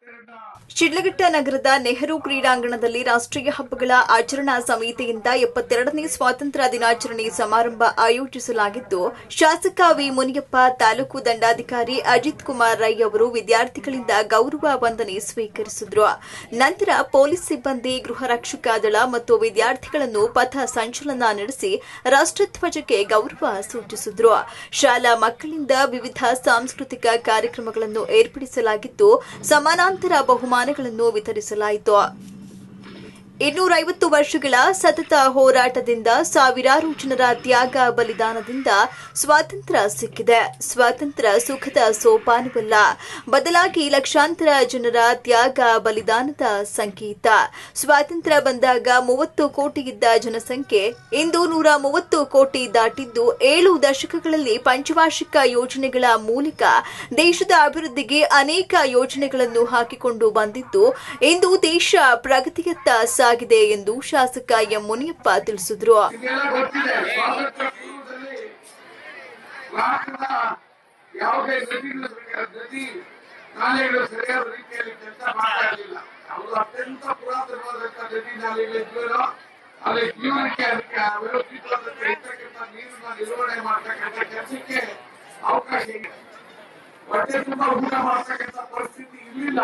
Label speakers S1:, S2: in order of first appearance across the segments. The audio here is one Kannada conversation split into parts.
S1: ಶಿಡ್ಲಘಟ್ಟ ನಗರದ ನೆಹರು ಕ್ರೀಡಾಂಗಣದಲ್ಲಿ ರಾಷ್ಟ್ರೀಯ ಹಬ್ಬಗಳ ಆಚರಣಾ ಸಮಿತಿಯಿಂದ ಎಪ್ಪತ್ತೆರಡನೇ ಸ್ವಾತಂತ್ರ್ಯ ದಿನಾಚರಣೆ ಸಮಾರಂಭ ಆಯೋಜಿಸಲಾಗಿದ್ದು ಶಾಸಕ ವಿ ಮುನಿಯಪ್ಪ ತಾಲೂಕು ದಂಡಾಧಿಕಾರಿ ಅಜಿತ್ ಕುಮಾರ್ ರೈ ಅವರು ವಿದ್ಯಾರ್ಥಿಗಳಿಂದ ಗೌರವ ವಂದನೆ ಸ್ವೀಕರಿಸಿದರು ನಂತರ ಪೊಲೀಸ್ ಸಿಬ್ಬಂದಿ ಗೃಹ ರಕ್ಷಕ ದಳ ಮತ್ತು ವಿದ್ಯಾರ್ಥಿಗಳನ್ನು ಪಥ ಸಂಚಲನ ನಡೆಸಿ ರಾಷ್ಟ್ರಧ್ವಜಕ್ಕೆ ಗೌರವ ಸೂಚಿಸಿದರು ಶಾಲಾ ಮಕ್ಕಳಿಂದ ವಿವಿಧ ಸಾಂಸ್ಕೃತಿಕ ಕಾರ್ಯಕ್ರಮಗಳನ್ನು ಏರ್ಪಡಿಸಲಾಗಿದ್ದು ಸಮಾನಾಂತರ ಬಹುಮಾನಗಳನ್ನು ವಿತರಿಸಲಾಯಿತು ಇನ್ನೂರ ಐವತ್ತು ವರ್ಷಗಳ ಸತತ ಹೋರಾಟದಿಂದ ಸಾವಿರಾರು ಜನರ ತ್ಯಾಗ ಬಲಿದಾನದಿಂದ ಸ್ವಾತಂತ್ರ್ಯ ಸಿಕ್ಕಿದೆ ಸ್ವಾತಂತ್ರ್ಯ ಸುಖದ ಸೋಪಾನವಲ್ಲ ಬದಲಾಗಿ ಲಕ್ಷಾಂತರ ಜನರ ತ್ಯಾಗ ಬಲಿದಾನದ ಸಂಕೇತ ಸ್ವಾತಂತ್ರ್ಯ ಬಂದಾಗ ಮೂವತ್ತು ಕೋಟಿ ಇದ್ದ ಜನಸಂಖ್ಯೆ ಇಂದು ನೂರ ಮೂವತ್ತು ಕೋಟಿ ದಾಟಿದ್ದು ಏಳು ದಶಕಗಳಲ್ಲಿ ಪಂಚವಾರ್ಷಿಕ ಯೋಜನೆಗಳ ಮೂಲಕ ದೇಶದ ಅಭಿವೃದ್ಧಿಗೆ ಅನೇಕ ಯೋಜನೆಗಳನ್ನು ಹಾಕಿಕೊಂಡು ಬಂದಿದ್ದು ಇಂದು ದೇಶ ಪ್ರಗತಿಯತ್ತ ಸಾಗಿದೆ ಎಂದು ಶಾಸಕ ಎಂ ಮುನಿಯಪ್ಪ ತಿಳಿಸಿದರು
S2: ನಿಮಗೆಲ್ಲ ಗೊತ್ತಿದೆ ಸ್ವಾತಂತ್ರ್ಯ ಪೂರ್ವದಲ್ಲಿ ಭಾರತದ ಯಾವುದೇ ನದಿಗಳು ಸರಿಯಾದ ನದಿ ನಾಲೆಗಳು ಸರಿಯಾದ ರೀತಿಯಲ್ಲಿ ಕೆಲಸ ಮಾಡ್ತಾ ಇರಲಿಲ್ಲ ಅವರು ಅತ್ಯಂತ ಪುರಾತನವಾದಂತ ನದಿ ನಾಲೆಗಳಿದ್ವೇನೋ ಅಲ್ಲಿ ಜೀವನಕ್ಕೆ ಅದಕ್ಕೆ ವ್ಯವಸ್ಥಿತವಾದಂತೆ ಇರ್ತಕ್ಕಂಥ ನೀರನ್ನ ನಿರ್ವಹಣೆ ಮಾಡ್ತಕ್ಕಂಥ ಕೆಲಸಕ್ಕೆ ಅವಕಾಶ ಇದೆ ಹೊಟ್ಟೆ ತುಂಬಾ ಊಟ ಮಾಡ್ತಕ್ಕಂಥ ಪರಿಸ್ಥಿತಿ ಇರಲಿಲ್ಲ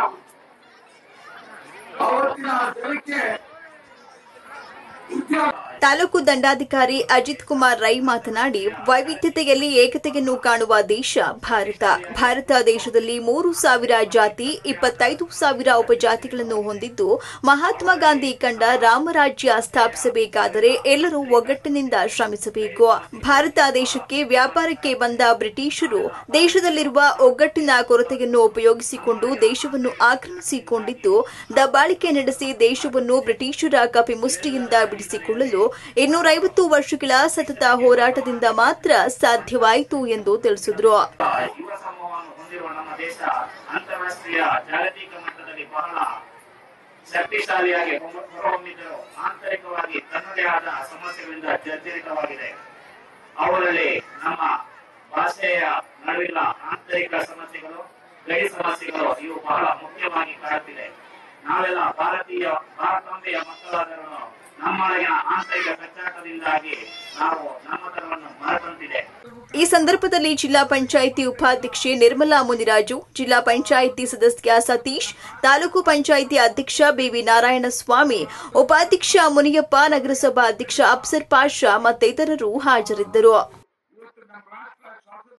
S2: ಅವತ್ತಿನ ಜನಕ್ಕೆ ಉದ್ಯೋಗ
S1: ತಾಲೂಕು ದಂಡಾಧಿಕಾರಿ ಅಜಿತ್ ಕುಮಾರ್ ರೈ ಮಾತನಾಡಿ ವೈವಿಧ್ಯತೆಯಲ್ಲಿ ಏಕತೆಯನ್ನು ಕಾಣುವ ದೇಶ ಭಾರತ ಭಾರತ ದೇಶದಲ್ಲಿ ಮೂರು ಸಾವಿರ ಜಾತಿ ಇಪ್ಪತ್ತೈದು ಸಾವಿರ ಉಪಜಾತಿಗಳನ್ನು ಹೊಂದಿದ್ದು ಮಹಾತ್ಮ ಗಾಂಧಿ ಕಂಡ ರಾಮರಾಜ್ಯ ಸ್ಥಾಪಿಸಬೇಕಾದರೆ ಎಲ್ಲರೂ ಒಗ್ಗಟ್ಟಿನಿಂದ ಶ್ರಮಿಸಬೇಕು ಭಾರತ ದೇಶಕ್ಕೆ ವ್ಯಾಪಾರಕ್ಕೆ ಬಂದ ಬ್ರಿಟಿಷರು ದೇಶದಲ್ಲಿರುವ ಒಗ್ಗಟ್ಟಿನ ಕೊರತೆಯನ್ನು ಉಪಯೋಗಿಸಿಕೊಂಡು ದೇಶವನ್ನು ಆಕ್ರಮಿಸಿಕೊಂಡಿದ್ದು ದಬ್ಬಾಳಿಕೆ ನಡೆಸಿ ದೇಶವನ್ನು ಬ್ರಿಟಿಷರ ಕಪಿಮುಷ್ಟಿಯಿಂದ ಬಿಡಿಸಿಕೊಳ್ಳಲು ಇನ್ನೂರೈವತ್ತು ವರ್ಷಗಳ ಸತತ ಹೋರಾಟದಿಂದ ಮಾತ್ರ ಸಾಧ್ಯವಾಯಿತು ಎಂದು ತಿಳಿಸಿದರು
S3: ಯುವ ಸಮೂಹವನ್ನು ಹೊಂದಿರುವ ನಮ್ಮ ದೇಶ ಅಂತಾರಾಷ್ಟ್ರೀಯ ಜಾಗತಿಕ ಮಟ್ಟದಲ್ಲಿ ಬಹಳ ಶಕ್ತಿಶಾಲಿಯಾಗಿ ಹೊರ- ಹೊರಹೊಮ್ಮಿದ್ದರೂ ಆಂತರಿಕವಾಗಿ ತನ್ನದೇ ಆದ ಸಮಸ್ಯೆಗಳಿಂದ ಜರ್ಜರಿತವಾಗಿದೆ ಅವುಗಳಲ್ಲಿ ನಮ್ಮ ಭಾಷೆಯ ನಡುವಿನ ಆಂತರಿಕ ಸಮಸ್ಯೆಗಳು ಗಡಿ ಸಮಸ್ಯೆಗಳು ಇವು ಬಹಳ ಮುಖ್ಯವಾಗಿ ಕಾಡುತ್ತಿದೆ ನಾವೆಲ್ಲ ಭಾರತೀಯ ಭಾರತಾಂಬೆಯ ಮಕ್ಕಳಾದರೂ ನಮ್ಮೊಳಗಿನ ಆಂತರಿಕ ಕಚ್ಚಾಟದಿಂದಾಗಿ ನಾವು ನಮ್ಮತನವನ್ನು ಮರೆತಂತಿದೆ
S1: ಈ ಸಂದರ್ಭದಲ್ಲಿ ಜಿಲ್ಲಾ ಪಂಚಾಯಿತಿ ಉಪಾಧ್ಯಕ್ಷೆ ನಿರ್ಮಲಾ ಮುನಿರಾಜು ಜಿಲ್ಲಾ ಪಂಚಾಯಿತಿ ಸದಸ್ಯ ಸತೀಶ್ ತಾಲೂಕು ಪಂಚಾಯಿತಿ ಅಧ್ಯಕ್ಷ ಬಿವಿ ನಾರಾಯಣಸ್ವಾಮಿ ಉಪಾಧ್ಯಕ್ಷ ಮುನಿಯಪ್ಪ ನಗರಸಭಾ ಅಧ್ಯಕ್ಷ ಅಫ್ಸರ್ ಪಾಷಾ ಮತ್ತಿತರರು ಹಾಜರಿದ್ದರು